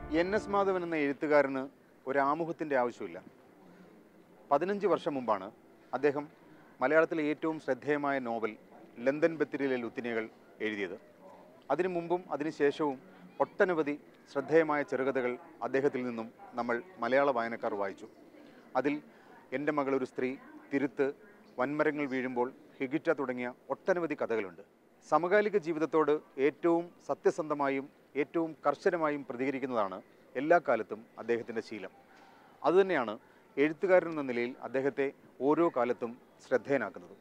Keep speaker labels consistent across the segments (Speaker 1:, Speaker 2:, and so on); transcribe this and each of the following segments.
Speaker 1: N S Madhavan എന്ന എഴുത്തുകാരന് ഒരു ആമുഖത്തിൻ്റെ ആവശ്യമില്ല പതിനഞ്ച് വർഷം മുമ്പാണ് അദ്ദേഹം മലയാളത്തിലെ ഏറ്റവും ശ്രദ്ധേയമായ നോവൽ ലണ്ടൻ ബത്തിരിയിലെ ലുത്തിനികൾ എഴുതിയത് അതിനു മുമ്പും അതിനുശേഷവും ഒട്ടനവധി ശ്രദ്ധേയമായ ചെറുകഥകൾ അദ്ദേഹത്തിൽ നിന്നും നമ്മൾ മലയാള വായനക്കാർ വായിച്ചു അതിൽ എൻ്റെ മകളൊരു സ്ത്രീ തിരുത്ത് വൻമരങ്ങൾ വീഴുമ്പോൾ ഹിഗിറ്റ തുടങ്ങിയ ഒട്ടനവധി കഥകളുണ്ട് സമകാലിക ജീവിതത്തോട് ഏറ്റവും സത്യസന്ധമായും ഏറ്റവും കർശനമായും പ്രതികരിക്കുന്നതാണ് എല്ലാ കാലത്തും അദ്ദേഹത്തിൻ്റെ ശീലം അതുതന്നെയാണ് എഴുത്തുകാരൻ എന്ന നിലയിൽ അദ്ദേഹത്തെ ഓരോ കാലത്തും ശ്രദ്ധേയനാക്കുന്നത്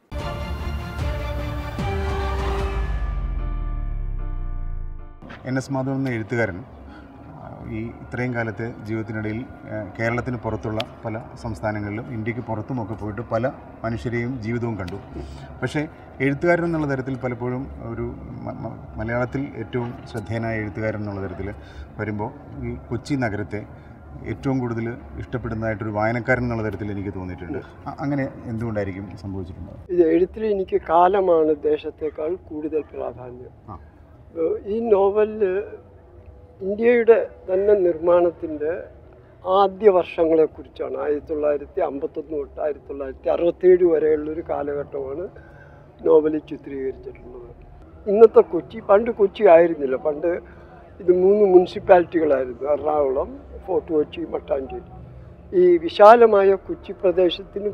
Speaker 1: എൻ എസ് മാധവൻ എന്ന എഴുത്തുകാരൻ ആ, ഈ ഇത്രയും കാലത്തെ ജീവിതത്തിനിടയിൽ ആ, കേരളത്തിന് പുറത്തുള്ള പല സംസ്ഥാനങ്ങളിലും ഇന്ത്യക്ക് പുറത്തുമൊക്കെ പോയിട്ട് പല മനുഷ്യരെയും ജീവിതവും കണ്ടു പക്ഷേ എഴുത്തുകാരൻ എന്നുള്ള തരത്തിൽ പലപ്പോഴും ഒരു മ- മ- മലയാളത്തിൽ ഏറ്റവും ശ്രദ്ധേയനായ എഴുത്തുകാരൻ എന്നുള്ള തരത്തിൽ വരുമ്പോൾ ഈ കൊച്ചി നഗരത്തെ ഏറ്റവും കൂടുതൽ ഇഷ്ടപ്പെടുന്നതായിട്ടൊരു വായനക്കാരൻ എന്നുള്ള തരത്തിൽ എനിക്ക് തോന്നിയിട്ടുണ്ട് അ- അങ്ങനെ എന്തുകൊണ്ടായിരിക്കും സംഭവിച്ചിട്ടുള്ളത്
Speaker 2: ഇത് എഴുത്തിൽ എനിക്ക് കാലമാണ് ദേശത്തേക്കാൾ കൂടുതൽ പ്രാധാന്യം
Speaker 1: ആ.
Speaker 2: ഏഹ് ഈ നോവലില് ഇന്ത്യയുടെ തന്നെ നിർമ്മാണത്തിൻ്റെ ആദ്യ വർഷങ്ങളെക്കുറിച്ചാണ് ആയിരത്തി തൊള്ളായിരത്തി അമ്പത്തൊന്ന് തൊട്ട് ആയിരത്തി തൊള്ളായിരത്തി അറുപത്തേഴ് വരെയുള്ളൊരു കാലഘട്ടമാണ് നോവലിൽ ചിത്രീകരിച്ചിട്ടുള്ളത് ഇന്നത്തെ കൊച്ചി പണ്ട് കൊച്ചി ആയിരുന്നില്ല പണ്ട് ഇത് മൂന്ന് മുനിസിപ്പാലിറ്റികളായിരുന്നു എറണാകുളം ഫോർട്ട് കൊച്ചി മട്ടാഞ്ചേരി ഈ വിശാലമായ കൊച്ചി പ്രദേശത്തിന്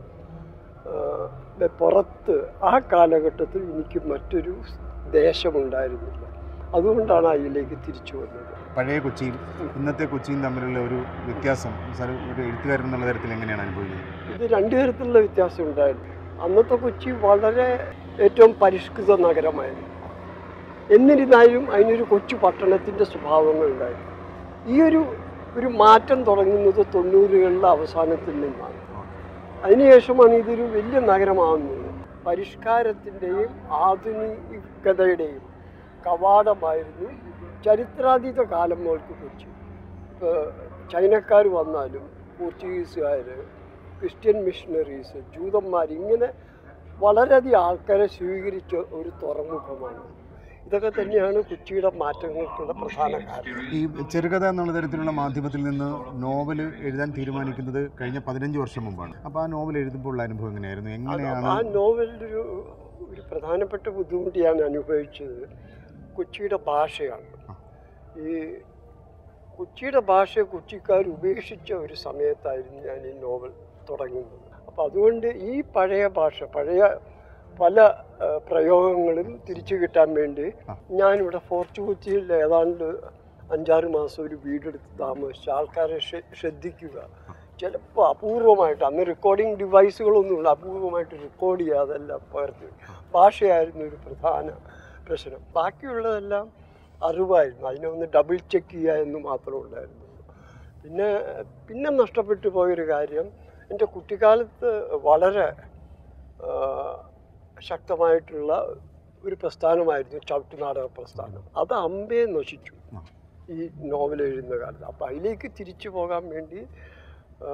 Speaker 2: ആ, പുറത്ത് ആ കാലഘട്ടത്തിൽ എനിക്ക് മറ്റൊരു ദേശമുണ്ടായിരുന്നില്ല അതുകൊണ്ടാണ് അതിലേക്ക് തിരിച്ചു വന്നത്
Speaker 1: പഴയ കൊച്ചിയും ഇന്നത്തെ കൊച്ചിയും തമ്മിലുള്ള ഒരു വ്യത്യാസം സാർ ഒരു എഴുത്തുകാരൻ എന്നുള്ള തരത്തിൽ എങ്ങനെയാണ് അനുഭവിക്കുന്നത്
Speaker 2: ഇത് രണ്ടു തരത്തിലുള്ള വ്യത്യാസം ഉണ്ടായിരുന്നു അന്നത്തെ കൊച്ചി വളരെ ഏറ്റവും പരിഷ്കൃത നഗരമായിരുന്നു എന്നിരുന്നാലും അതിനൊരു കൊച്ചു പട്ടണത്തിൻ്റെ സ്വഭാവങ്ങൾ ഉണ്ടായിരുന്നു ഈ ഒരു ഒരു മാറ്റം തുടങ്ങുന്നത് തൊണ്ണൂറുകളുടെ അവസാനത്തിൽ നിന്നാണ് അതിനുശേഷമാണ് ഇതൊരു വലിയ നഗരമാകുന്നത് പരിഷ്കാരത്തിൻ്റെയും ആധുനികതയുടെയും കവാടമായിരുന്നു ചരിത്രാതീത കാലം മുതൽക്ക് കൊച്ചി ഇപ്പോൾ ചൈനക്കാർ വന്നാലും പോർച്ചുഗീസുകാർ ക്രിസ്ത്യൻ മിഷണറീസ് ജൂതന്മാർ ഇങ്ങനെ വളരെയധികം ആൾക്കാരെ സ്വീകരിച്ച ഒരു തുറമുഖമാണ് ഇതൊക്കെ തന്നെയാണ് കൊച്ചിയുടെ മാറ്റങ്ങൾക്കുള്ള പ്രധാന കാരണം
Speaker 1: ഈ ചെറുകഥ എന്നുള്ള തരത്തിലുള്ള മാധ്യമത്തിൽ നിന്ന് നോവൽ എഴുതാൻ തീരുമാനിക്കുന്നത് കഴിഞ്ഞ പതിനഞ്ച് വർഷം മുമ്പാണ് അപ്പോൾ ആ നോവൽ എഴുതുമ്പോൾ ഉള്ള അനുഭവം എങ്ങനെയായിരുന്നു
Speaker 2: അത്
Speaker 1: എങ്ങനെയാണ്
Speaker 2: ആ നോവലിലൊരു ഒരു പ്രധാനപ്പെട്ട ബുദ്ധിമുട്ട് ഞാൻ അനുഭവിച്ചത് കൊച്ചിയുടെ ഭാഷയാണ് ഈ കൊച്ചിയുടെ ഭാഷയെ കൊച്ചിക്കാർ ഉപേക്ഷിച്ച ഒരു സമയത്തായിരുന്നു ഞാൻ ഈ നോവൽ തുടങ്ങുന്നത് അപ്പം അതുകൊണ്ട് ഈ പഴയ ഭാഷ പഴയ പല ആ, പ്രയോഗങ്ങളും തിരിച്ചു കിട്ടാൻ വേണ്ടി ഞാനിവിടെ ഫോർട്ട് കൊച്ചിയിൽ ഏതാണ്ട് അഞ്ചാറ് മാസം ഒരു വീടെടുത്ത് താമസിച്ച് ആൾക്കാരെ ശ്ര- ശ്രദ്ധിക്കുക ചിലപ്പോൾ അപൂർവമായിട്ട് അന്ന് റെക്കോർഡിംഗ് ഡിവൈസുകളൊന്നുമില്ല അപൂർവമായിട്ട് റെക്കോർഡ് ചെയ്യാതെല്ലാം പകർത്തി ഭാഷയായിരുന്നു ഒരു പ്രധാന പ്രശ്നം ബാക്കിയുള്ളതെല്ലാം അറിവായിരുന്നു അതിനെ ഒന്ന് ഡബിൾ ചെക്ക് ചെയ്യുക എന്ന് മാത്രമേ ഉണ്ടായിരുന്നുള്ളൂ പിന്നെ പിന്നെ നഷ്ടപ്പെട്ടു പോയൊരു കാര്യം എൻ്റെ കുട്ടിക്കാലത്ത് വളരെ ആ, ശക്തമായിട്ടുള്ള ഒരു പ്രസ്ഥാനമായിരുന്നു ചവിട്ടുനാടക പ്രസ്ഥാനം അത് അമ്പേ നശിച്ചു
Speaker 1: ആ.
Speaker 2: ഈ നോവൽ എഴുതുന്ന കാലത്ത് അപ്പം അതിലേക്ക് തിരിച്ചു പോകാൻ വേണ്ടി ആ,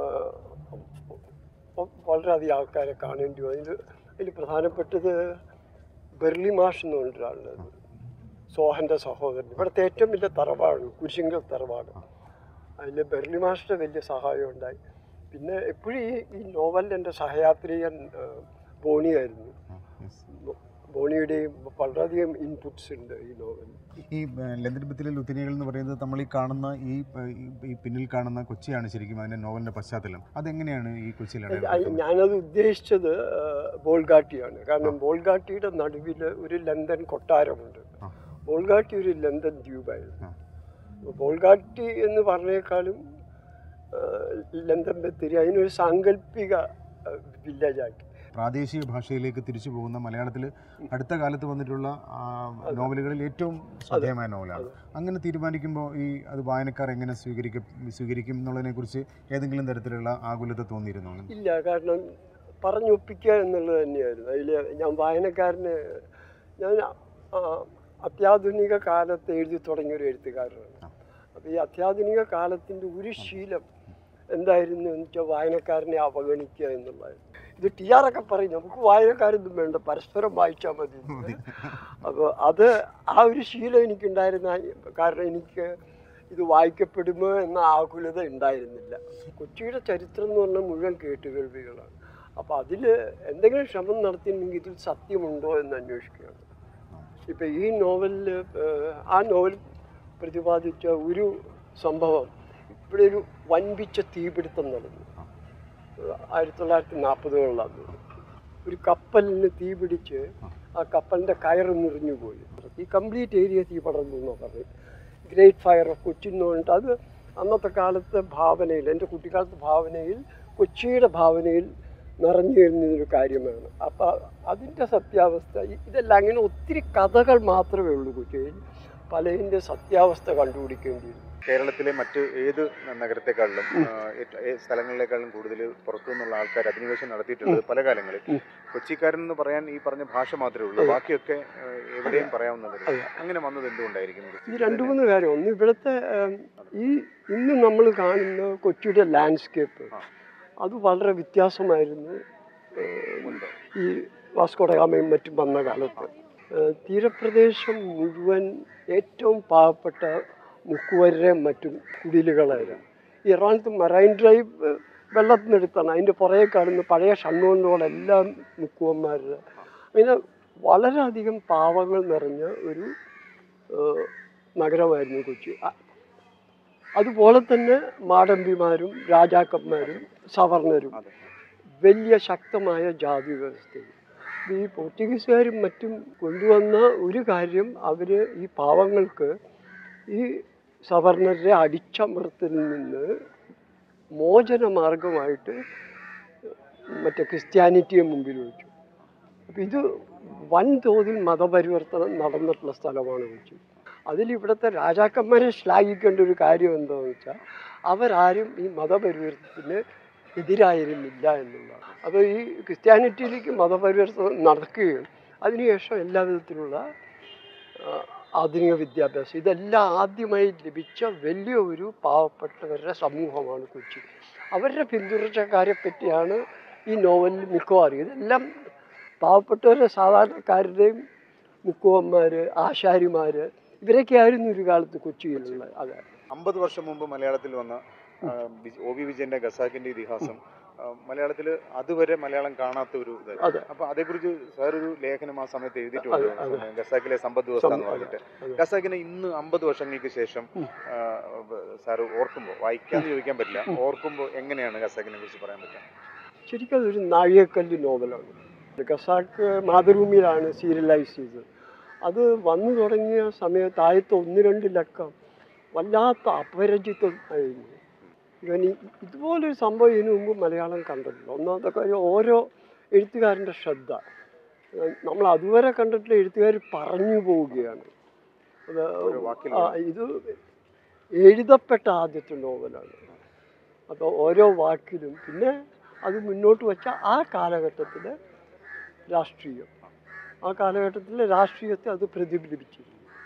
Speaker 2: വളരെയധികം ആൾക്കാരെ കാണേണ്ടി വന്നു അതിൽ അതിൽ പ്രധാനപ്പെട്ടത് ബെർലി മാഷ് എന്ന് പറഞ്ഞിട്ടാണുള്ളത് സോഹൻ്റെ സഹോദരൻ ഇവിടുത്തെ ഏറ്റവും വലിയ തറവാട് കുരിശിങ്കൽ തറവാട് അതിൽ ബെർലി മാഷിൻ്റെ വലിയ സഹായം ഉണ്ടായി പിന്നെ എപ്പോഴും ഈ ഈ നോവലിൽ എൻ്റെ സഹയാത്രികൻ ആ, ബോണിയായിരുന്നു ബോ- ബോണിയുടെയും വളരെയധികം ഇൻപുട്സ് ഉണ്ട് ഈ നോവലിൽ
Speaker 1: ഈ ലന്തൻബത്തിലെ ലുത്തിനികൾ എന്ന് പറയുന്നത് നമ്മൾ ഈ കാണുന്ന ഈ ഏഹ്, ഈ- ഈ പിന്നിൽ കാണുന്ന കൊച്ചിയാണ് ശരിക്കും അതിൻ്റെ നോവലിൻ്റെ പശ്ചാത്തലം അതെങ്ങനെയാണ് ഈ കൊച്ചിയിലാണ്
Speaker 2: അത് ഞാനത് ഉദ്ദേശിച്ചത് ആ, ബോൾഗാട്ടിയാണ് കാരണം ബോൾഗാട്ടിയുടെ നടുവിൽ ഒരു ലണ്ടൻ കൊട്ടാരമുണ്ട്
Speaker 1: ആ.
Speaker 2: ബോൾഗാട്ടി ഒരു ലണ്ടൻ ദ്വീപായിരുന്നു
Speaker 1: ആ.
Speaker 2: അപ്പോൾ ബോൾഗാട്ടി എന്ന് പറഞ്ഞേക്കാളും ആ, ലണ്ടൻ ബത്തേരി അതിനൊരു സാങ്കല്പിക വില്ലേജാക്കി
Speaker 1: പ്രാദേശിക ഭാഷയിലേക്ക് തിരിച്ചു പോകുന്ന മലയാളത്തിൽ അടുത്ത കാലത്ത് വന്നിട്ടുള്ള ആ, നോവലുകളിൽ ഏറ്റവും ശ്രദ്ധേയമായ നോവലാണ് അങ്ങനെ തീരുമാനിക്കുമ്പോൾ ഈ അത് വായനക്കാർ എങ്ങനെ സ്വീകരിക്കും സ്വീകരിക്കും എന്നുള്ളതിനെക്കുറിച്ച് ഏതെങ്കിലും തരത്തിലുള്ള ആകുലത തോന്നിയിരുന്നോ
Speaker 2: ഇല്ല കാരണം പറഞ്ഞൊപ്പിക്കുക എന്നുള്ളത് തന്നെയായിരുന്നു അതിൽ ഞാൻ വായനക്കാരന് ഞാൻ ആ, അത്യാധുനിക കാലത്ത് എഴുതി തുടങ്ങിയ ഒരു എഴുത്തുകാരനാണ് അപ്പോൾ ഈ അത്യാധുനിക കാലത്തിൻ്റെ ഒരു ശീലം എന്തായിരുന്നു എന്ന് വെച്ചാൽ വായനക്കാരനെ അവഗണിക്കുക എന്നുള്ളതായിരുന്നു ഇത് ടി ആർ ഒക്കെ പറയും നമുക്ക് വായനക്കാരൊന്നും വേണ്ട പരസ്പരം വായിച്ചാൽ മതി അപ്പോൾ അത് ആ ഒരു ശീലം എനിക്കുണ്ടായിരുന്ന കാരണം എനിക്ക് ഇത് വായിക്കപ്പെടുമോ എന്ന ആകുലത ഉണ്ടായിരുന്നില്ല കൊച്ചിയുടെ ചരിത്രം എന്ന് പറഞ്ഞാൽ മുഴുവൻ കേട്ടുകേൾവികളാണ് അപ്പോൾ അതിൽ എന്തെങ്കിലും ശ്രമം നടത്തിയിട്ടുണ്ടെങ്കിൽ ഇതിൽ സത്യമുണ്ടോ എന്ന് അന്വേഷിക്കുകയാണ് ഇപ്പം ഈ നോവലിൽ ആ നോവൽ പ്രതിപാദിച്ച ഒരു സംഭവം ഇവിടെ ഒരു വൻപിച്ച തീപിടുത്തം നടന്നു ആയിരത്തി തൊള്ളായിരത്തി നാൽപ്പതുകളിലാണ് ഒരു കപ്പലിന് തീ പിടിച്ച് ആ കപ്പലിൻ്റെ കയറ് മുറിഞ്ഞു പോയി ഈ കംപ്ലീറ്റ് ഏരിയ തീ പടർന്നു എന്നാണ് പറഞ്ഞു ഗ്രേറ്റ് ഫയർ ഓഫ് കൊച്ചി എന്ന് പറഞ്ഞിട്ട് അത് അന്നത്തെ കാലത്തെ ഭാവനയിൽ എൻ്റെ കുട്ടിക്കാലത്തെ ഭാവനയിൽ കൊച്ചിയുടെ ഭാവനയിൽ നിറഞ്ഞു വരുന്നൊരു കാര്യമാണ് അപ്പോൾ അതിൻ്റെ സത്യാവസ്ഥ ഇ- ഇതെല്ലാം അങ്ങനെ ഒത്തിരി കഥകൾ മാത്രമേ ഉള്ളൂ കൊച്ചിയിൽ പലതിൻ്റെ സത്യാവസ്ഥ കണ്ടുപിടിക്കേണ്ടി വരും
Speaker 1: കേരളത്തിലെ മറ്റ് ഏത് നഗരത്തെക്കാളിലും ആ, ഏറ്റ- ഏ- സ്ഥലങ്ങളിലേക്കാളും കൂടുതൽ പുറത്തു നിന്നുള്ള ആൾക്കാർ അധിനിവേശം നടത്തിയിട്ടുള്ളത് പല കാലങ്ങളിൽ
Speaker 2: ഉം.
Speaker 1: കൊച്ചിക്കാരൻ എന്ന് പറയാൻ ഈ പറഞ്ഞ ഭാഷ മാത്രമേ ഉള്ളൂ ബാക്കിയൊക്കെ ആ, എവിടെയും പറയാവുന്നവർ
Speaker 2: അതെ.
Speaker 1: അങ്ങനെ വന്നത് എന്തുകൊണ്ടായിരിക്കും
Speaker 2: ഈ രണ്ട് മൂന്ന് കാര്യം ഒന്ന് ഇവിടുത്തെ ഏം, ഈ ഇന്ന് നമ്മൾ കാണുന്ന കൊച്ചിയുടെ ലാൻഡ്സ്കേപ്പ്
Speaker 1: ആ.
Speaker 2: അത് വളരെ വ്യത്യാസമായിരുന്നു ഏം,
Speaker 1: മുൻപ്.
Speaker 2: ഈ വാസ്കോഡഗാമയും മറ്റും വന്ന കാലത്ത് ഏഹ് തീരപ്രദേശം മുഴുവൻ ഏറ്റവും പാവപ്പെട്ട മുക്കുവരുടെ മറ്റും കുടിലുകളായിരുന്നു ഈ എറണാകുളത്ത് മറൈൻ ഡ്രൈവ് ഏഹ്, വെള്ളത്തിനടുത്താണ് അതിൻ്റെ പുറകെ കാണുന്ന പഴയ ഷണ്ണൂറിനോടെല്ലാം മുക്കുവന്മാരുടെ അങ്ങനെ വളരെയധികം പാവങ്ങൾ നിറഞ്ഞ ഒരു ഏഹ്, നഗരമായിരുന്നു കൊച്ചി അ- അതുപോലെ തന്നെ മാടമ്പിമാരും രാജാക്കന്മാരും സവർണരും
Speaker 1: അതെ
Speaker 2: വലിയ ശക്തമായ ജാതി വ്യവസ്ഥയും ഈ പോർച്ചുഗീസുകാരും മറ്റും കൊണ്ടുവന്ന ഒരു കാര്യം അവർ ഈ പാവങ്ങൾക്ക് ഈ സവർണരെ അടിച്ചമർത്തിൽ നിന്ന് മോചന മാർഗമായിട്ട് മറ്റേ ക്രിസ്ത്യാനിറ്റിയെ മുമ്പിൽ വെച്ചു അപ്പം ഇത് വൻതോതിൽ മതപരിവർത്തനം നടന്നിട്ടുള്ള സ്ഥലമാണ് കൊച്ചി അതിലിവിടുത്തെ രാജാക്കന്മാരെ ശ്ലാഘിക്കേണ്ട ഒരു കാര്യം എന്താണെന്ന് വെച്ചാൽ അവരാരും ഈ മതപരിവർത്തനത്തിന് എതിരായിരുന്നില്ല എന്നുള്ളതാണ് അപ്പോൾ ഈ ക്രിസ്ത്യാനിറ്റിയിലേക്ക് മതപരിവർത്തനം നടക്കുകയും അതിനുശേഷം എല്ലാ വിധത്തിലുള്ള ആ, ആധുനിക വിദ്യാഭ്യാസം ഇതെല്ലാം ആദ്യമായി ലഭിച്ച വലിയ ഒരു പാവപ്പെട്ടവരുടെ സമൂഹമാണ് കൊച്ചി അവരുടെ പിന്തുടർച്ചക്കാരെ പറ്റിയാണ് ഈ നോവലിൽ മിക്കവാറും ഇതെല്ലാം പാവപ്പെട്ടവരുടെ സാധാരണക്കാരുടെയും മുക്കുവന്മാർ ആശാരിമാർ ഇവരൊക്കെയായിരുന്നു ഒരു കാലത്ത് കൊച്ചിയിലുള്ളത് അതെ
Speaker 1: അമ്പത് വർഷം മുമ്പ് മലയാളത്തിൽ വന്ന ആ, വി- ഒ വി വിജയന്റെ ഖസാക്കിന്റെ ഇതിഹാസം മലയാളത്തിൽ അതുവരെ മലയാളം കാണാത്ത ഒരു ഇത്
Speaker 2: അതെ
Speaker 1: അപ്പൊ അതേക്കുറിച്ച് സാർ ഒരു ലേഖനം ആ സമയത്ത്
Speaker 2: അതെ,
Speaker 1: എഴുതിയിട്ടുണ്ട്
Speaker 2: അതെ.
Speaker 1: ഖസാക്കിലെ സമ്പദ് വ്യവസ്ഥ എന്ന്
Speaker 2: സം-
Speaker 1: പറഞ്ഞിട്ട്
Speaker 2: അതെ.
Speaker 1: ഖസാക്കിനെ ഇന്ന് അമ്പത് വർഷങ്ങൾക്ക് ശേഷം
Speaker 2: ഉം.
Speaker 1: സാർ ഓർക്കുമ്പോൾ വായിക്കാന്ന് ചോദിക്കാൻ പറ്റില്ല ഓർക്കുമ്പോൾ എങ്ങനെയാണ് ഖസാക്കിനെ കുറിച്ച് പറയാൻ പറ്റുക
Speaker 2: ശരിക്കും അതൊരു നാഴികക്കല്ല് നോവലാണ് ഖസാക്ക് മാതൃഭൂമിയിലാണ് സീരിയലൈസ് ചെയ്തത് അത് വന്നു തുടങ്ങിയ സമയത്ത് ആദ്യത്തെ ഒന്ന് രണ്ട് ലക്കം വല്ലാത്ത അപരിചിതം ആയിരുന്നു ഇവൻ ഈ- ഇതുപോലൊരു സംഭവം ഇതിനു മുമ്പ് മലയാളം കണ്ടിട്ടില്ല ഒന്നാമത്തെ കാര്യം ഓരോ എഴുത്തുകാരൻ്റെ ശ്രദ്ധ ഏഹ് നമ്മൾ അതുവരെ കണ്ടിട്ടുള്ള എഴുത്തുകാർ പറഞ്ഞു പോവുകയാണ് അത്
Speaker 1: ഓരോ വാക്കിൽ
Speaker 2: ആ, ഇത് എഴുതപ്പെട്ട ആദ്യത്തെ നോവലാണ് അപ്പോൾ ഓരോ വാക്കിലും പിന്നെ അത് മുന്നോട്ട് വെച്ച ആ കാലഘട്ടത്തിലെ രാഷ്ട്രീയം ആ കാലഘട്ടത്തിലെ രാഷ്ട്രീയത്തെ അത് പ്രതിഫലിപ്പിച്ചിരുന്നു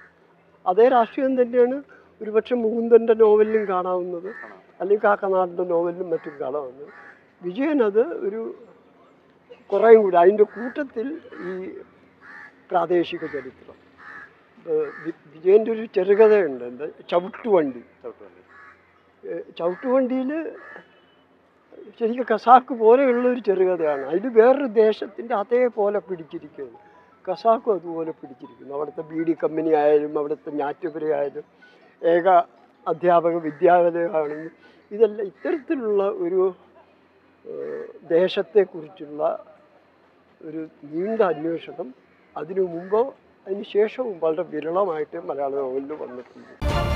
Speaker 2: അതേ രാഷ്ട്രീയം തന്നെയാണ് ഒരുപക്ഷെ മുകുന്ദൻ്റെ നോവലിലും കാണാവുന്നത് അല്ലെങ്കിൽ കാക്കനാടിൻ്റെ നോവലിലും മറ്റും കാണാവുന്നത് വിജയൻ അത് ഒരു കുറേയും കൂടി അതിൻ്റെ കൂട്ടത്തിൽ ഈ പ്രാദേശിക ചരിത്രം ഏഹ് വി- വിജയൻ്റെ ഒരു ചെറുകഥയുണ്ട് എന്താ ചവിട്ടുവണ്ടി
Speaker 1: ചവിട്ടുവണ്ടി.
Speaker 2: ഏഹ് ചവിട്ടുവണ്ടിയിൽ ശരിക്കും കസാക്ക് പോലെയുള്ള ഒരു ചെറുകഥയാണ് അതിൽ വേറൊരു ദേശത്തിൻ്റെ അതേപോലെ പിടിച്ചിരിക്കുകയാണ് കസാക്കും അതുപോലെ പിടിച്ചിരിക്കുന്നു അവിടുത്തെ ബീഡി കമ്പനി ആയാലും അവിടുത്തെ ഞാറ്റുപുര ആയാലും ഏക അധ്യാപക വിദ്യാലയമാണെങ്കിലും ഇതെല്ലാം ഇത്തരത്തിലുള്ള ഒരു ഏഹ് ദേശത്തെക്കുറിച്ചുള്ള ഒരു നീണ്ട അന്വേഷണം അതിനു മുമ്പോ അതിന് ശേഷവും വളരെ വിരളമായിട്ട് മലയാള നോവലിൽ വന്നിട്ടുണ്ട്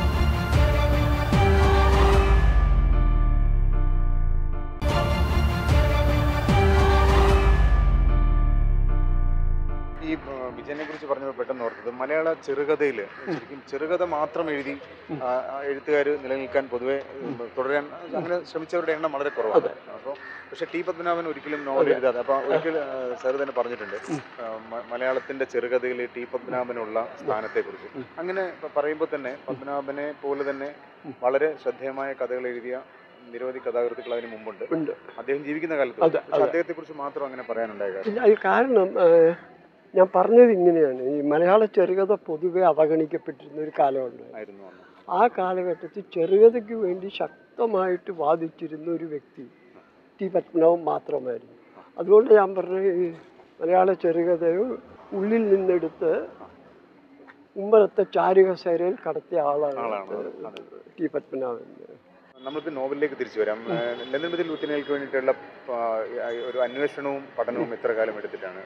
Speaker 1: ഈ ആ, വിജയനെ കുറിച്ച് പറഞ്ഞപ്പോൾ പെട്ടെന്ന് ഓർത്തത് മലയാള ചെറുകഥയിൽ ശരിക്കും ചെറുകഥ മാത്രം എഴുതി എഴുത്തുകാർ നിലനിൽക്കാൻ പൊതുവെ ഉം, തുടരാൻ അങ്ങനെ ശ്രമിച്ചവരുടെ എണ്ണം വളരെ കുറവാണ് അപ്പോൾ പക്ഷെ ടി പത്മനാഭൻ ഒരിക്കലും നോവൽ
Speaker 2: അതെ.
Speaker 1: എഴുതാതെ അപ്പോൾ ഒരിക്കൽ സാർ തന്നെ പറഞ്ഞിട്ടുണ്ട് ആ, മ- മലയാളത്തിന്റെ ചെറുകഥയിൽ ടി പത്മനാഭനുള്ള സ്ഥാനത്തെക്കുറിച്ച്
Speaker 2: ഉം.
Speaker 1: അങ്ങനെ പ- പറയുമ്പോൾ തന്നെ പത്മനാഭനെ പോലെ തന്നെ വളരെ ശ്രദ്ധേയമായ കഥകൾ എഴുതിയ നിരവധി കഥാകൃത്തുക്കൾ അതിന് മുമ്പുണ്ട്
Speaker 2: ഉണ്ട്
Speaker 1: അദ്ദേഹം ജീവിക്കുന്ന കാലത്ത്
Speaker 2: അതെ,
Speaker 1: പക്ഷെ
Speaker 2: അതെ.
Speaker 1: അദ്ദേഹത്തെ കുറിച്ച് മാത്രം അങ്ങനെ പറയാനുണ്ടായ കാര്യം
Speaker 2: പിന്നെ അത് കാരണം ഏഹ്, ഞാൻ പറഞ്ഞത് ഇങ്ങനെയാണ് ഈ മലയാള ചെറുകഥ പൊതുവെ അവഗണിക്കപ്പെട്ടിരുന്ന ഒരു കാലമുണ്ട്
Speaker 1: ആയിരുന്നു അന്ന്
Speaker 2: ആ കാലഘട്ടത്തിൽ ചെറുകഥയ്ക്ക് വേണ്ടി ശക്തമായിട്ട് വാദിച്ചിരുന്ന ഒരു വ്യക്തി ടി പത്മനാഭൻ മാത്രമായിരുന്നു അതുകൊണ്ട് ഞാൻ പറഞ്ഞ ഈ മലയാള ചെറുകഥയോ ഉള്ളിൽ നിന്നെടുത്ത് ഉമ്മറത്തെ ചാരുകസേരയിൽ കടത്തിയ ആളാണ്
Speaker 1: ആളാണ്. അതെ.
Speaker 2: ടി പത്മനാഭൻ
Speaker 1: നമ്മൾക്ക് നോവലിലേക്ക് തിരിച്ചു വരാം ഏഹ് ലണ്ടൻ ബദൽ ലൂത്തിനേൽക്ക് വേണ്ടിയിട്ടുള്ള ആ, ഒരു അന്വേഷണവും പഠനവും എത്ര കാലം എടുത്തിട്ടാണ്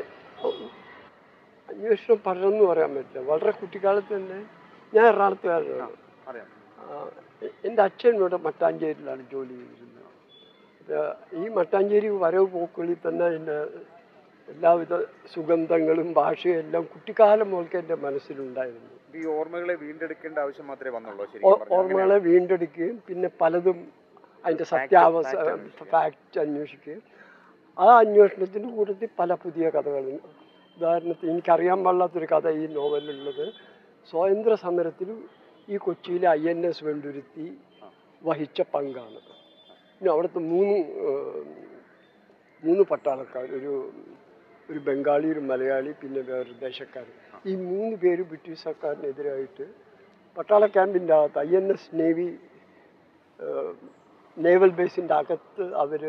Speaker 2: അന്വേഷണം പഠനം പറയാൻ പറ്റില്ല വളരെ കുട്ടിക്കാലത്ത് തന്നെ ഞാൻ എറണാകുളത്തുകാരനാണ്
Speaker 1: അറിയാം
Speaker 2: ആ, എ- എൻ്റെ അച്ഛൻ ഇവിടെ മട്ടാഞ്ചേരിയിലാണ് ജോലി ചെയ്തിരുന്നത് അപ്പോൾ ഈ മട്ടാഞ്ചേരി വരവ് പോക്കുകളിൽ തന്നെ എൻ്റെ എല്ലാവിധ സുഗന്ധങ്ങളും ഭാഷയും എല്ലാം കുട്ടിക്കാലം മുതൽക്ക് എൻ്റെ മനസ്സിലുണ്ടായിരുന്നു
Speaker 1: ഈ ഓർമ്മകളെ വീണ്ടെടുക്കേണ്ട ആവശ്യം മാത്രമേ വന്നുള്ളൂ
Speaker 2: ഓ-
Speaker 1: ശരിക്കും പറഞ്ഞാൽ.
Speaker 2: ഓർമ്മകളെ വീണ്ടെടുക്കുകയും പിന്നെ പലതും അതിൻ്റെ സത്യാവസ്ഥ
Speaker 1: fact അന്വേഷിക്കുക.
Speaker 2: ഫാക്റ്റ് അന്വേഷിക്കുകയും ആ അന്വേഷണത്തിൻ്റെ കൂട്ടത്തിൽ പല പുതിയ കഥകളും ഉദാഹരണത്തിന് എനിക്കറിയാൻ പാടില്ലാത്തൊരു കഥ ഈ നോവലിലുള്ളത് സ്വാതന്ത്ര്യ സമരത്തിൽ ഈ കൊച്ചിയിലെ ഐ എൻ എസ് വെണ്ടുരുത്തി വഹിച്ച പങ്കാണ് പിന്നെ അവിടുത്തെ മൂന്ന് ഏഹ്, മൂന്ന് പട്ടാളക്കാർ ഒരു ഒരു ബംഗാളി ഒരു മലയാളി പിന്നെ വേറൊരു ദേശക്കാർ ഈ മൂന്ന് പേര് ബ്രിട്ടീഷ് സർക്കാരിനെതിരായിട്ട് പട്ടാള ക്യാമ്പിൻ്റെ അകത്ത് I N S navy naval ബേസിൻ്റെ അകത്ത് അവർ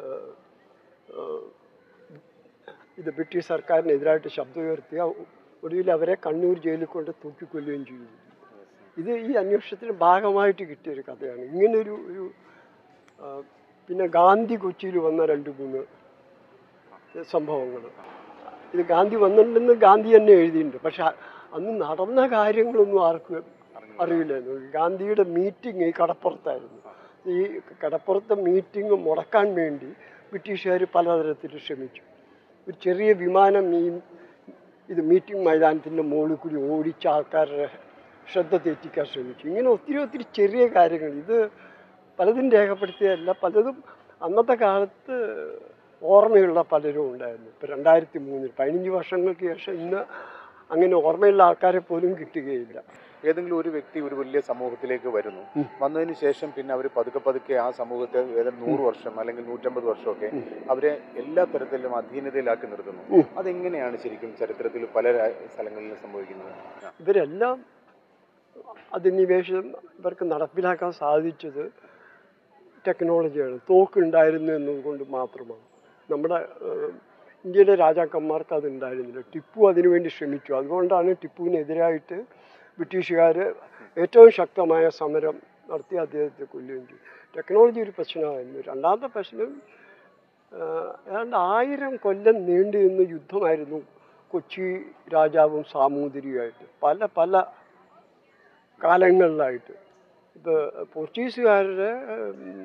Speaker 2: ഇത് ബ്രിട്ടീഷ് സർക്കാരിനെതിരായിട്ട് ശബ്ദമുയർത്തിയ ഒടുവിൽ അവരെ കണ്ണൂർ ജയിലിൽ കൊണ്ട് തൂക്കിക്കൊല്ലുകയും ചെയ്തു ഇത് ഈ അന്വേഷണത്തിന് ഭാഗമായിട്ട് കിട്ടിയൊരു കഥയാണ് ഇങ്ങനൊരു ഒരു ആ, പിന്നെ ഗാന്ധി കൊച്ചിയിൽ വന്ന രണ്ട് മൂന്ന് സംഭവങ്ങൾ ഇത് ഗാന്ധി വന്നിട്ടുണ്ടെന്ന് ഗാന്ധി തന്നെ എഴുതിയിട്ടുണ്ട് പക്ഷെ അ- അന്ന് നടന്ന കാര്യങ്ങളൊന്നും ആർക്കും അറിയില്ലായിരുന്നു ഗാന്ധിയുടെ മീറ്റിംഗ് ഈ കടപ്പുറത്തായിരുന്നു ഈ കടപ്പുറത്തെ മീറ്റിംഗ് മുടക്കാൻ വേണ്ടി ബ്രിട്ടീഷുകാർ പലതരത്തിൽ ശ്രമിച്ചു ഒരു ചെറിയ വിമാനം ഈ ഇത് മീറ്റിംഗ് മൈതാനത്തിൻ്റെ മുകളിൽ കൂടി ഓടിച്ച ആൾക്കാരുടെ ശ്രദ്ധ തെറ്റിക്കാൻ ശ്രമിച്ചു ഇങ്ങനെ ഒത്തിരി ഒത്തിരി ചെറിയ കാര്യങ്ങൾ ഇത് പലതും രേഖപ്പെടുത്തിയതല്ല പലതും അന്നത്തെ കാലത്ത് ഓർമ്മയുള്ള പലരും ഉണ്ടായിരുന്നു ഇപ്പോൾ രണ്ടായിരത്തി മൂന്നിൽ പതിനഞ്ച് വർഷങ്ങൾക്ക് ശേഷം ഇന്ന് അങ്ങനെ ഓർമ്മയുള്ള ആൾക്കാരെ പോലും കിട്ടുകയില്ല
Speaker 1: ഏതെങ്കിലും ഒരു വ്യക്തി ഒരു വലിയ സമൂഹത്തിലേക്ക് വരുന്നു വന്നതിന് ശേഷം പിന്നെ അവർ പതുക്കെ പതുക്കെ ആ സമൂഹത്തെ ഏതാണ്ട് നൂറ് വർഷം അല്ലെങ്കിൽ നൂറ്റമ്പത് വർഷമൊക്കെ അവരെ എല്ലാ തരത്തിലും അധീനതയിലാക്കി നിർത്തുന്നു
Speaker 2: ഉം.
Speaker 1: അതെങ്ങനെയാണ് ശരിക്കും ചരിത്രത്തിൽ പല രാ- സ്ഥലങ്ങളിലും സംഭവിക്കുന്നത് ആ.
Speaker 2: ഇവരെല്ലാം അധിനിവേശം ഇവർക്ക് നടപ്പിലാക്കാൻ സാധിച്ചത് ടെക്നോളജിയാണ് തോക്കുണ്ടായിരുന്നു എന്നതുകൊണ്ട് മാത്രമാണ് നമ്മുടെ ഏഹ്, ഇന്ത്യയിലെ രാജാക്കന്മാർക്ക് അത് ഉണ്ടായിരുന്നില്ല ടിപ്പു അതിനുവേണ്ടി ശ്രമിച്ചു അതുകൊണ്ടാണ് ടിപ്പുവിനെതിരായിട്ട് ബ്രിട്ടീഷുകാർ ഏറ്റവും ശക്തമായ സമരം നടത്തി അദ്ദേഹത്തെ കൊല്ലുകയും ചെയ്തു ടെക്നോളജി ഒരു പ്രശ്നമായിരുന്നു രണ്ടാമത്തെ പ്രശ്നം ഏഹ്, ഏതാണ്ട് ആയിരം കൊല്ലം നീണ്ടു നിന്ന യുദ്ധമായിരുന്നു കൊച്ചി രാജാവും സാമൂതിരിയുമായിട്ട് പല പല കാലങ്ങളിലായിട്ട് ഇപ്പോൾ പോർച്ചുഗീസുകാരുടെ ഉം,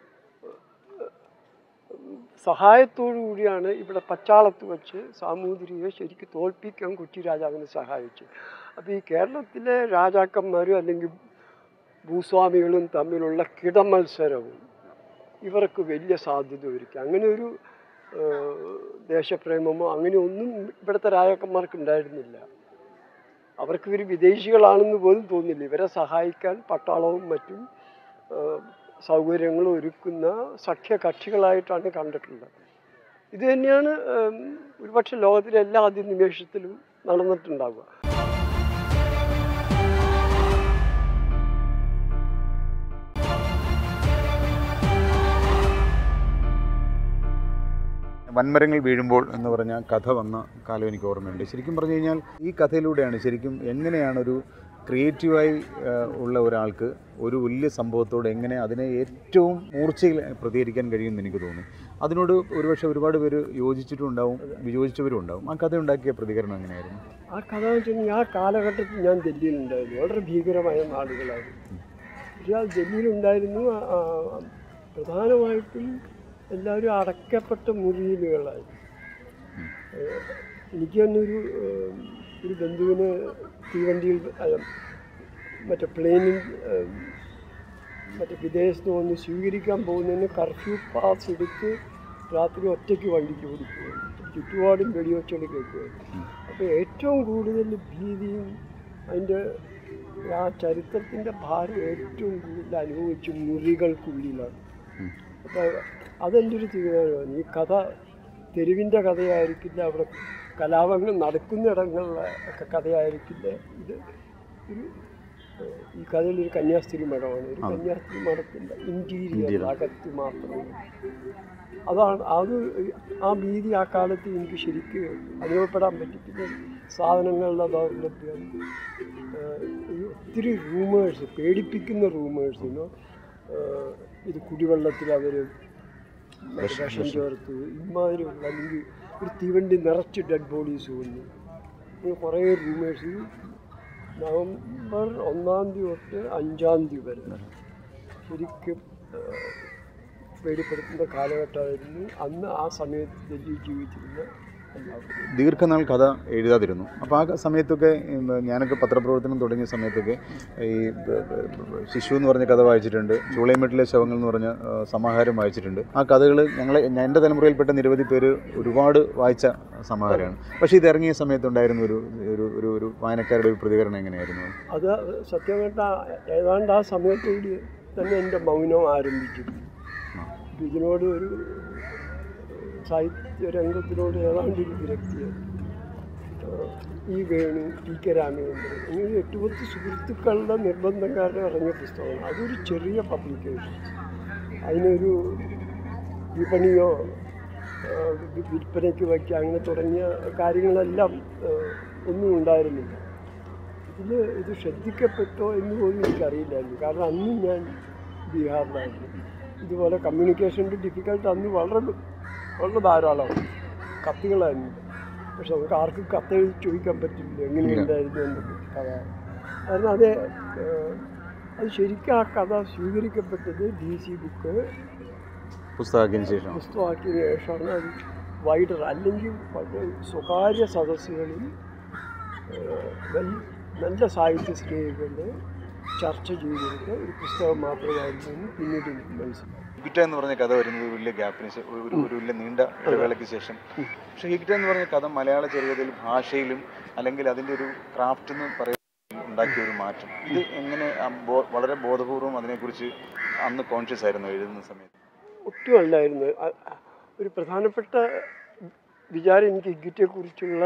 Speaker 2: സഹായത്തോടു കൂടിയാണ് ഇവിടെ പച്ചാളത്ത് വെച്ച് സാമൂതിരിയെ ശരിക്കും തോൽപ്പിക്കാൻ കൊച്ചി രാജാവിനെ സഹായിച്ചു അപ്പോൾ ഈ കേരളത്തിലെ രാജാക്കന്മാരും അല്ലെങ്കിൽ ഭൂസ്വാമികളും തമ്മിലുള്ള കിടമത്സരവും ഇവർക്ക് വലിയ സാധ്യത ഒരുക്കി അങ്ങനെ ഒരു ഏഹ്, ദേശപ്രേമമോ അങ്ങനെ ഒന്നും ഇവിടുത്തെ രാജാക്കന്മാർക്ക് ഉണ്ടായിരുന്നില്ല അവർക്ക് ഇവർ വിദേശികളാണെന്ന് പോലും തോന്നില്ല ഇവരെ സഹായിക്കാൻ പട്ടാളവും മറ്റും ഏഹ്, സൗകര്യങ്ങളും ഒരുക്കുന്ന സഖ്യകക്ഷികളായിട്ടാണ് കണ്ടിട്ടുള്ളത് ഇത് തന്നെയാണ് ഏഹ്, ഒരുപക്ഷെ ലോകത്തിലെ എല്ലാ അധിനിവേശത്തിലും നടന്നിട്ടുണ്ടാവുക
Speaker 1: വൻമരങ്ങൾ വീഴുമ്പോൾ എന്ന് പറഞ്ഞ കഥ വന്ന കാലം എനിക്ക് ഓർമ്മയുണ്ട് ശരിക്കും പറഞ്ഞു കഴിഞ്ഞാൽ ഈ കഥയിലൂടെയാണ് ശരിക്കും എങ്ങനെയാണ് ഒരു ക്രിയേറ്റീവായി ഏഹ്, ഉള്ള ഒരാൾക്ക് ഒരു വലിയ സംഭവത്തോട് എങ്ങനെ അതിനെ ഏറ്റവും മൂർച്ചയിൽ പ്രതികരിക്കാൻ കഴിയുമെന്ന് എനിക്ക് തോന്നി അതിനോട് ഒരുപക്ഷെ ഒരുപാട് പേര് യോജിച്ചിട്ടുണ്ടാവും വിയോജിച്ചവരും ഉണ്ടാവും ആ കഥ ഉണ്ടാക്കിയ പ്രതികരണം എങ്ങനെയായിരുന്നു
Speaker 2: ആ കഥ എന്ന് വെച്ചിട്ടുണ്ടെങ്കിൽ ആ കാലഘട്ടത്തിൽ ഞാൻ ഡൽഹിയിലുണ്ടായിരുന്നു വളരെ ഭീകരമായ നാടുകളായിരുന്നു പക്ഷേ ആ ഡൽഹിയിലുണ്ടായിരുന്നു ആ, ആ, പ്രധാനമായിട്ടും എല്ലാവരും അടക്കപ്പെട്ട മുറിയിലുകളായി ഏഹ് എനിക്ക് തന്നെ ഒരു ഏഹ്, ഒരു ബന്ധുവിന് തീവണ്ടിയിൽ അല്ല, മറ്റേ പ്ലെയിനിൽ ഏഹ്, മറ്റേ വിദേശത്ത് വന്ന് സ്വീകരിക്കാൻ പോകുന്നതിന് കർഫ്യൂ പാസ് എടുത്ത് രാത്രി ഒറ്റയ്ക്ക് വണ്ടിക്ക് ഓടിക്കുകയാണ് ചുറ്റുപാടും വെടിവെച്ചോട് കേൾക്കുകയാണ് അപ്പോൾ ഏറ്റവും കൂടുതൽ ഭീതിയും അതിൻ്റെ ആ ചരിത്രത്തിൻ്റെ ഭാരം ഏറ്റവും കൂടുതൽ അനുഭവിച്ച് മുറികൾക്കുള്ളിലാണ് അപ്പോൾ അതെൻ്റെ ഒരു തീരുമാനമാണ് ഈ കഥ തെരുവിൻ്റെ കഥയായിരിക്കില്ല അവിടെ കലാപങ്ങൾ നടക്കുന്നിടങ്ങളിലെ ഒക്കെ കഥയായിരിക്കില്ല ഇത് ഒരു ഈ കഥയിൽ ഒരു കന്യാസ്ത്രീ മഠമാണ് ഒരു
Speaker 1: ആ.
Speaker 2: കന്യാസ്ത്രീ മഠത്തിൻ്റെ ഇൻറ്റീരിയർ
Speaker 1: Interior.
Speaker 2: അകത്ത് മാത്രമേ അതാണ് അത് ആ ഭീതി ആ കാലത്ത് എനിക്ക് ശരിക്ക് അനുഭവപ്പെടാൻ പറ്റി പിന്നെ സാധനങ്ങളുടെ ദൗർലഭ്യം ഏഹ്, ഈ ഒത്തിരി റൂമേഴ്സ് പേടിപ്പിക്കുന്ന റൂമേഴ്സിനോ ഇത് കുടിവെള്ളത്തിൽ അവർ വിഷം ചേർത്ത് ഇമാതിരിയുള്ള അല്ലെങ്കിൽ ഒരു തീവണ്ടി നിറച്ച് ഡെഡ് ബോഡീസ് വന്നു ഇങ്ങനെ കുറേ റൂമേഴ്സ് നവംബർ ഒന്നാം തീയതി തൊട്ട് അഞ്ചാം തീയതി വരെ ശരിക്കും ഏഹ്, പേടിപ്പെടുത്തുന്ന കാലഘട്ടമായിരുന്നു അന്ന് ആ സമയത്ത് ഡൽഹി ജീവിച്ചിരുന്ന എല്ലാവരും
Speaker 1: ദീർഘനാൾ കഥ എഴുതാതിരുന്നു അപ്പോൾ ആ സമയത്തൊക്കെ ഉം, ഞാനൊക്കെ പത്രപ്രവർത്തനം തുടങ്ങിയ സമയത്തൊക്കെ ഈ ബ- ബ- ബ- ശിശു എന്ന് പറഞ്ഞ കഥ വായിച്ചിട്ടുണ്ട് ചൂളൈമെട്ടിലെ ശവങ്ങൾ എന്ന് പറഞ്ഞ ആ, സമാഹാരം വായിച്ചിട്ടുണ്ട് ആ കഥകൾ ഞങ്ങളെ ഞാൻ- എൻ്റെ തലമുറയിൽപ്പെട്ട നിരവധി പേര് ഒരുപാട് വായിച്ച സമാഹാരമാണ് പക്ഷേ ഇത് ഇറങ്ങിയ സമയത്തുണ്ടായിരുന്ന ഒരു ഒരു ഒരു ഒരു വായനക്കാരുടെ ഒരു പ്രതികരണം എങ്ങനെയായിരുന്നു
Speaker 2: അത് സത്യം കേട്ട ഏതാണ്ട് ആ സമയത്തോട് തന്നെ എൻ്റെ മൗനം ആരംഭിച്ചിരുന്നു അപ്പൊ ഇതിനോട് ഒരു സാഹിത്യ രംഗത്തിനോട് ഏതാണ്ട് ഒരു വിരക്തിയാണ് ഏഹ് ഈ വേണു ടി കെ രാമചന്ദ്രൻ ഇങ്ങനെ എട്ട് പത്ത് സുഹൃത്തുക്കളുടെ നിർബന്ധം കാരണം ഇറങ്ങിയ പുസ്തകമാണ് അതൊരു ചെറിയ പബ്ലിക്കേഷൻ അതിനൊരു വിപണിയോ ഏഹ് വി- വിൽപ്പനയ്ക്ക് വയ്ക്കുക അങ്ങനെ തുടങ്ങിയ കാര്യങ്ങളെല്ലാം ഏഹ് ഒന്നും ഉണ്ടായിരുന്നില്ല ഇതിൽ ഇത് ശ്രദ്ധിക്കപ്പെട്ടോ എന്ന് പോലും എനിക്കറിയില്ലായിരുന്നു കാരണം അന്ന് ഞാൻ ബീഹാറിലായിരുന്നു ഇതുപോലെ കമ്മ്യൂണിക്കേഷൻ്റെ ഡിഫിക്കൽട്ട് അന്ന് വളരെ വളരെ ധാരാളമാണ് കത്തുകളായിരുന്നു പക്ഷെ നമുക്ക് ആർക്കും കത്തെഴുതി ചോദിക്കാൻ പറ്റില്ല എങ്ങനെയുണ്ടായിരുന്നു എന്നൊക്കെ കഥ കാരണം അത് ഏഹ്, അത് ശരിക്കും ആ കഥ സ്വീകരിക്കപ്പെട്ടത് ഡി സി ബുക്ക്
Speaker 1: പുസ്തകത്തിന് ശേഷം
Speaker 2: പുസ്തകമാക്കിയ ശേഷമാണ് അത് വൈഡർ അല്ലെങ്കിൽ വളരെ സ്വകാര്യ സദസ്സുകളിൽ ഏഹ്, വൽ- നല്ല സാഹിത്യ സ്നേഹികളുടെ ചർച്ച ചെയ്തിരുന്ന ഒരു പുസ്തകം മാത്രമായിരുന്നു എന്ന് പിന്നീട് എനിക്ക് മനസ്സിലായി
Speaker 1: ഹിഗ്റ്റ എന്ന് പറഞ്ഞ കഥ വരുന്നത് ഒരു വലിയ ഗ്യാപ്പിന് ശേ- ഒരു ഒരു- ഒരു വലിയ നീണ്ട ഇടവേളയ്ക്ക് ശേഷം പക്ഷേ ഹിഗ്റ്റ എന്ന് പറഞ്ഞ കഥ മലയാള ചെറുകഥയിൽ ഭാഷയിലും അല്ലെങ്കിൽ അതിൻ്റെ ഒരു ക്രാഫ്റ്റ് എന്ന് പറയുന്ന ഉണ്ടാക്കിയ ഒരു മാറ്റം ഇത് എങ്ങനെ ആ ബോ- വളരെ ബോധപൂർവം അതിനെക്കുറിച്ച് അന്ന് കോൺഷ്യസ് ആയിരുന്നു എഴുതുന്ന സമയത്ത്
Speaker 2: ഒട്ടും അല്ലായിരുന്നു അ- ഒരു പ്രധാനപ്പെട്ട വിചാരം എനിക്ക് ഇഗ്ഗിറ്റെക്കുറിച്ചുള്ള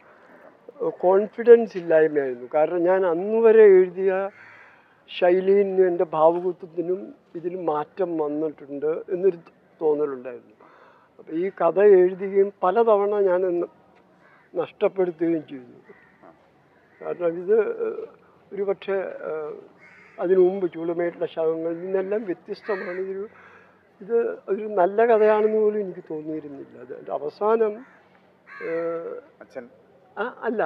Speaker 2: കോൺഫിഡൻസ് ഇല്ലായ്മയായിരുന്നു കാരണം ഞാൻ അന്ന് വരെ എഴുതിയ ശൈലിയിൽ നിന്നും എൻ്റെ ഭാവകുത്വത്തിനും ഇതിൽ മാറ്റം വന്നിട്ടുണ്ട് എന്നൊരു തോന്നലുണ്ടായിരുന്നു അപ്പോൾ ഈ കഥ എഴുതുകയും പലതവണ ഞാൻ നഷ്ടപ്പെടുത്തുകയും ചെയ്തു കാരണം ഇത് ഒരു പക്ഷേ അതിനു മുമ്പ് ചൂടുമേട്ടുള്ള ശവങ്ങളിൽ നിന്നെല്ലാം വ്യത്യസ്തമാണ് ഇതൊരു ഇത് ഒരു നല്ല കഥയാണെന്ന് പോലും എനിക്ക് തോന്നിയിരുന്നില്ല അത് അതിൻ്റെ അവസാനം ഏഹ്,
Speaker 1: അച്ഛൻ
Speaker 2: ആ, അല്ല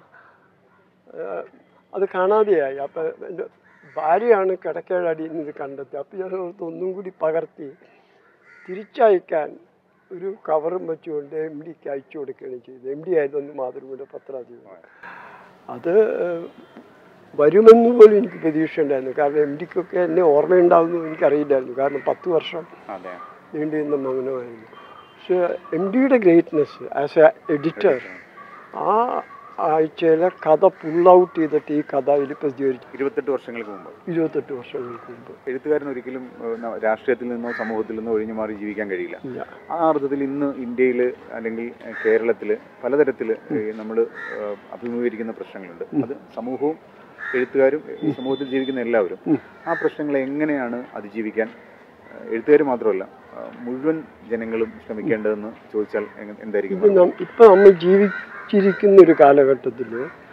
Speaker 2: ഏഹ്, അത് കാണാതെയായി അപ്പം എൻ്റെ ഭാര്യയാണ് കിടക്കയുടെ ഇത് കണ്ടെത്തി അപ്പം ഞാൻ ഓർത്ത് ഒന്നും കൂടി പകർത്തി തിരിച്ചയക്കാൻ ഒരു കവറും വെച്ചുകൊണ്ട് എം ഡിക്ക് അയച്ചു കൊടുക്കുകയാണ് ചെയ്തത് എം ഡി ആയിരുന്നു അന്ന് മാതൃഭൂമിയുടെ പത്രാധിപർ അത് ഏഹ്, വരുമെന്ന് പോലും എനിക്ക് പ്രതീക്ഷ ഉണ്ടായിരുന്നു കാരണം എം ഡിക്കൊക്കെ എന്നെ ഓർമ്മയുണ്ടാവുമെന്ന് എനിക്കറിയില്ലായിരുന്നു കാരണം പത്ത് വർഷം
Speaker 1: അതെ
Speaker 2: നീണ്ടുനിന്ന മൗനമായിരുന്നു പക്ഷേ എം ഡിയുടെ ഗ്രേറ്റ്നെസ് ആസ് എ എഡിറ്റർ ആ ആഴ്ചയിലെ കഥ പുൾ ഔട്ട് ചെയ്തിട്ട് ഈ കഥ ഇതിൽ പ്രസിദ്ധീകരിച്ചു
Speaker 1: ഇരുപത്തെട്ട് വർഷങ്ങൾക്ക് മുമ്പ്
Speaker 2: ഇരുപത്തെട്ട് വർഷങ്ങൾക്ക് മുമ്പ്
Speaker 1: എഴുത്തുകാരൻ ഒരിക്കലും ഏഹ്, ന- രാഷ്ട്രീയത്തിൽ നിന്നോ സമൂഹത്തിൽ നിന്നോ ഒഴിഞ്ഞു മാറി ജീവിക്കാൻ കഴിയില്ല
Speaker 2: ഇല്ല
Speaker 1: ആ അർത്ഥത്തിൽ ഇന്ന് ഇന്ത്യയിൽ അല്ലെങ്കിൽ കേരളത്തിൽ പലതരത്തിൽ നമ്മൾ അഭിമുഖീകരിക്കുന്ന പ്രശ്നങ്ങളുണ്ട് അത് സമൂഹവും എഴുത്തുകാരും ഈ സമൂഹത്തിൽ ജീവിക്കുന്ന എല്ലാവരും
Speaker 2: ഉം.
Speaker 1: ആ പ്രശ്നങ്ങളെ എങ്ങനെയാണ് അതിജീവിക്കാൻ എഴുത്തുകാർ മാത്രമല്ല ആ, മുഴുവൻ ജനങ്ങളും ശ്രമിക്കേണ്ടതെന്ന് ചോദിച്ചാൽ എങ്ങ- എന്തായിരിക്കും
Speaker 2: ഇത് നം ഇപ്പം നമ്മൾ ജീവിച്ചിരിക്കുന്ന ഒരു കാലഘട്ടത്തിൽ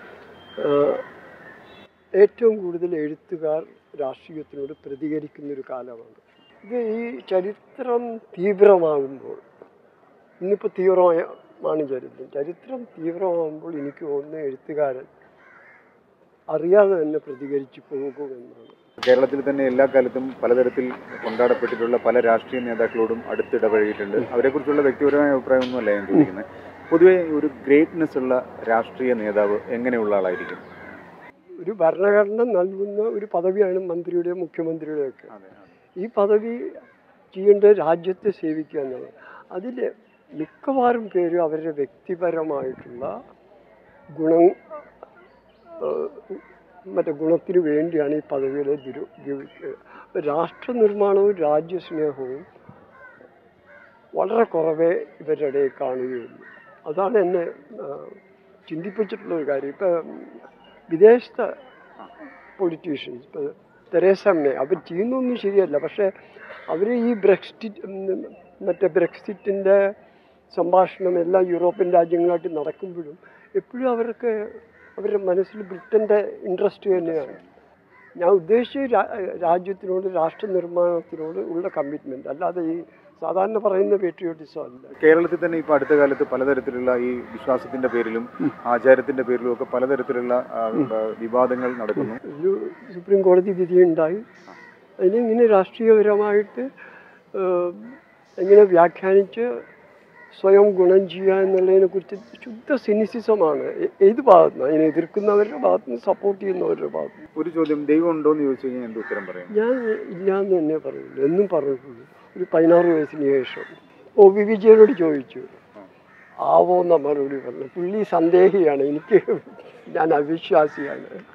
Speaker 2: ഏറ്റവും കൂടുതൽ എഴുത്തുകാർ രാഷ്ട്രീയത്തിനോട് പ്രതികരിക്കുന്ന ഒരു കാലമാണ് ഇത് ഈ ചരിത്രം തീവ്രമാകുമ്പോൾ ഇന്നിപ്പോൾ തീവ്രമാണ് ചരിത്രം ചരിത്രം തീവ്രമാകുമ്പോൾ എനിക്ക് തോന്നുന്ന എഴുത്തുകാരൻ അറിയാതെ തന്നെ പ്രതികരിച്ചു പോകുമെന്നാണ്
Speaker 1: കേരളത്തിൽ തന്നെ എല്ലാ കാലത്തും പലതരത്തിൽ കൊണ്ടാടപ്പെട്ടിട്ടുള്ള പല രാഷ്ട്രീയ നേതാക്കളോടും അടുത്തിടപഴകിയിട്ടുണ്ട് അവരെക്കുറിച്ചുള്ള വ്യക്തിപരമായ അഭിപ്രായമൊന്നുമല്ല ഞാൻ ചോദിക്കുന്നത് പൊതുവെ ഒരു ഗ്രേറ്റ്നെസ് ഉള്ള രാഷ്ട്രീയ നേതാവ് എങ്ങനെയുള്ള ആളായിരിക്കും
Speaker 2: ഒരു ഭരണഘടന നൽകുന്ന ഒരു പദവിയാണ് മന്ത്രിയുടെയും മുഖ്യമന്ത്രിയുടെയും ഒക്കെ ഈ പദവി ചെയ്യേണ്ട രാജ്യത്തെ സേവിക്കുക എന്നുള്ളത് അതിൽ മിക്കവാറും പേരും അവരുടെ വ്യക്തിപരമായിട്ടുള്ള ഗുണം ഏഹ്, മറ്റേ ഗുണത്തിന് വേണ്ടിയാണ് ഈ പദവികളെ ദുരു ഉപയോഗിക്കുക അപ്പോൾ രാഷ്ട്ര നിർമ്മാണവും രാജ്യസ്നേഹവും വളരെ കുറവേ ഇവരുടെ ഇടയിൽ കാണുകയുള്ളൂ അതാണ് എന്നെ ഏഹ്, ചിന്തിപ്പിച്ചിട്ടുള്ള ഒരു കാര്യം ഇപ്പം വിദേശത്ത് പൊളിറ്റീഷ്യൻസ് ഇപ്പോൾ തെരേസ മേ അവർ ചെയ്യുന്നൊന്നും ശരിയല്ല പക്ഷേ അവർ ഈ ബ്രെക്സിറ്റ് മറ്റേ ബ്രെക്സിറ്റിൻ്റെ സംഭാഷണം എല്ലാ യൂറോപ്യൻ രാജ്യങ്ങളായിട്ട് നടക്കുമ്പോഴും എപ്പോഴും അവർക്ക് അവരുടെ മനസ്സിൽ ബ്രിട്ടൻ്റെ ഇൻട്രസ്റ്റ് തന്നെയാണ് ഞാൻ ഉദ്ദേശിച്ച രാ- രാജ്യത്തിനോട് രാഷ്ട്ര നിർമ്മാണത്തിനോട് ഉള്ള കമ്മിറ്റ്മെൻറ്റ് അല്ലാതെ ഈ സാധാരണ പറയുന്ന പേട്രിയോട്ടിസം അല്ല
Speaker 1: കേരളത്തിൽ തന്നെ ഇപ്പോൾ അടുത്ത കാലത്ത് പലതരത്തിലുള്ള ഈ വിശ്വാസത്തിന്റെ പേരിലും ആചാരത്തിന്റെ പേരിലും ഒക്കെ പലതരത്തിലുള്ള ആ, ആ, വിവാദങ്ങൾ നടക്കുന്നു
Speaker 2: ഒരു സുപ്രീം കോടതി വിധിയുണ്ടായി അതിനെ ഇങ്ങനെ രാഷ്ട്രീയപരമായിട്ട് ഏഹ്, എങ്ങനെ വ്യാഖ്യാനിച്ച് സ്വയം ഗുണം ചെയ്യുക എന്നുള്ളതിനെ കുറിച്ച് ശുദ്ധ സിനിസിസമാണ് ഏ- ഏത് ഭാഗത്തുനിന്ന് അതിനെ എതിർക്കുന്നവരുടെ ഭാഗത്തുനിന്ന് സപ്പോർട്ട് ചെയ്യുന്നവരുടെ ഭാഗത്തുനിന്ന്
Speaker 1: ഒരു ചോദ്യം ദൈവം ഉണ്ടോ എന്ന് ചോദിച്ചു കഴിഞ്ഞാൽ എന്ത് ഉത്തരം പറയും
Speaker 2: ഞാൻ ഇല്ല എന്ന് തന്നെ പറയുള്ളൂ എന്നും പറഞ്ഞിട്ടുള്ളൂ ഒരു പതിനാറ് വയസ്സിന് ശേഷം ഒ വി വിജയനോട് ചോദിച്ചു ആവോ എന്ന മറുപടി പറഞ്ഞു പുള്ളി സന്ദേഹിയാണ് എനിക്ക് ഞാൻ അവിശ്വാസിയാണ്